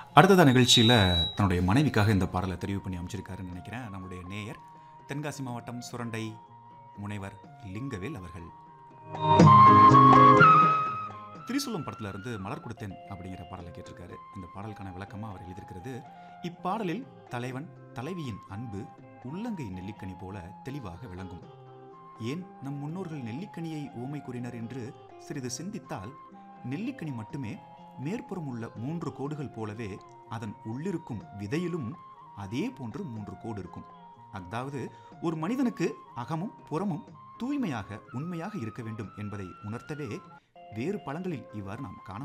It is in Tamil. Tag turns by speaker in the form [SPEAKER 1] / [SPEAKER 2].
[SPEAKER 1] அடுத்ததா நிகழ்ச்சியில் தன்னுடைய மனைவிக்காக இந்த பாடலை தெரிவு பண்ணி அமைச்சிருக்காருன்னு நினைக்கிறேன் நம்முடைய நேயர் தென்காசி மாவட்டம் சுரண்டை முனைவர் லிங்கவேல் அவர்கள் திரிசூலம் படத்துல இருந்து மலர் கொடுத்தேன் அப்படிங்கிற பாடலை கேட்டிருக்காரு இந்த பாடலுக்கான விளக்கமாக அவர் எழுதியிருக்கிறது இப்பாடலில் தலைவன் தலைவியின் அன்பு உள்ளங்கை நெல்லிக்கனி போல தெளிவாக விளங்கும் ஏன் நம் முன்னோர்கள் நெல்லிக்கனியை ஊமை கூறினர் என்று சிறிது சிந்தித்தால் நெல்லிக்கனி மட்டுமே மேற்புறம் உள்ள மூன்று கோடுகள் போலவே அதன் உள்ளிருக்கும் விதையிலும் அதே போன்று மூன்று கோடு இருக்கும் அதாவது ஒரு மனிதனுக்கு அகமும் புறமும் தூய்மையாக உண்மையாக இருக்க வேண்டும் என்பதை உணர்த்தவே வேறு பழங்களில் இவ்வாறு நாம் காண